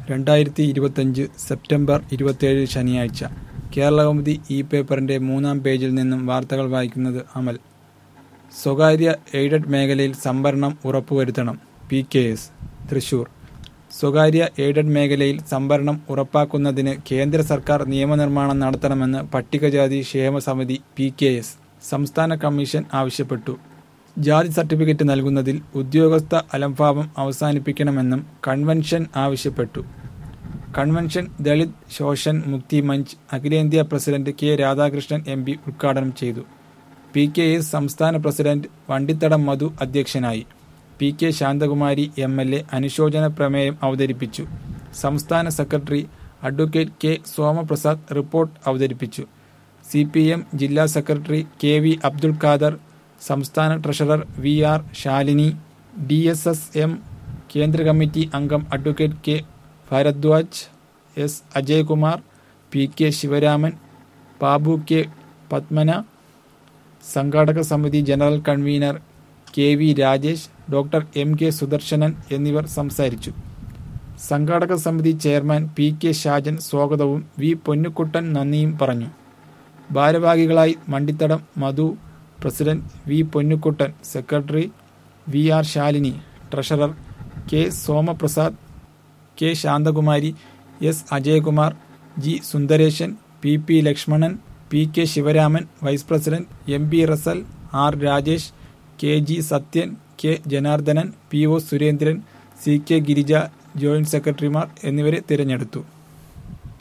രണ്ടായിരത്തി ഇരുപത്തഞ്ച് സെപ്റ്റംബർ ഇരുപത്തിയേഴ് ശനിയാഴ്ച കേരളകൗമുദി ഈ പേപ്പറിന്റെ മൂന്നാം പേജിൽ നിന്നും വാർത്തകൾ വായിക്കുന്നത് അമൽ സ്വകാര്യ എയ്ഡഡ് മേഖലയിൽ സംവരണം ഉറപ്പുവരുത്തണം പി കെ എസ് തൃശൂർ സ്വകാര്യ എയ്ഡഡ് മേഖലയിൽ സംവരണം ഉറപ്പാക്കുന്നതിന് കേന്ദ്ര സർക്കാർ നിയമനിർമ്മാണം നടത്തണമെന്ന് പട്ടികജാതി ക്ഷേമ സമിതി പി കെ എസ് സംസ്ഥാന കമ്മീഷൻ ആവശ്യപ്പെട്ടു ജാതി സർട്ടിഫിക്കറ്റ് നൽകുന്നതിൽ ഉദ്യോഗസ്ഥ അലംഭാവം അവസാനിപ്പിക്കണമെന്നും കൺവെൻഷൻ ആവശ്യപ്പെട്ടു കൺവെൻഷൻ ദളിത് ശോഷൻ മുക്തി മഞ്ച് അഖിലേന്ത്യാ president K Radhakrishnan M P ഉദ്ഘാടനം ചെയ്തു പി കെ എസ് സംസ്ഥാന പ്രസിഡന്റ് വണ്ടിത്തടം മധു അധ്യക്ഷനായി P K Santhakumari M L A അനുശോചന പ്രമേയം അവതരിപ്പിച്ചു സംസ്ഥാന secretary advocate K Somaprasad report അവതരിപ്പിച്ചു സി പി എം ജില്ലാ secretary K V Abdul Khader സംസ്ഥാന treasurer V R Shalini D S S M കേന്ദ്ര കമ്മിറ്റി അംഗം advocate K Bharadwaj S Ajaykumar P K Sivaraman Babu K Padmana സംഘാടക സമിതി general convener K V Rajesh doctor M K Sudarshanan എന്നിവർ സംസാരിച്ചു സംഘാടക സമിതി ചെയർമാൻ പി കെ ഷാജൻ സ്വാഗതവും വി പൊന്നുക്കുട്ടൻ നന്ദിയും പറഞ്ഞു ഭാരവാഹികളായി Mandithadam Madhu president V Ponnukuttan secretary V R Shalini treasurer K Somaprasad K Santhakumari S Ajayakumar G Sundaresan P P Lakshmanan P K Sivaraman vice president M P Rasal R Rajesh K G Sathyan K Janardhanan P O Surendran C K Girija joint സെക്രട്ടറിമാർ എന്നിവരെ തിരഞ്ഞെടുത്തു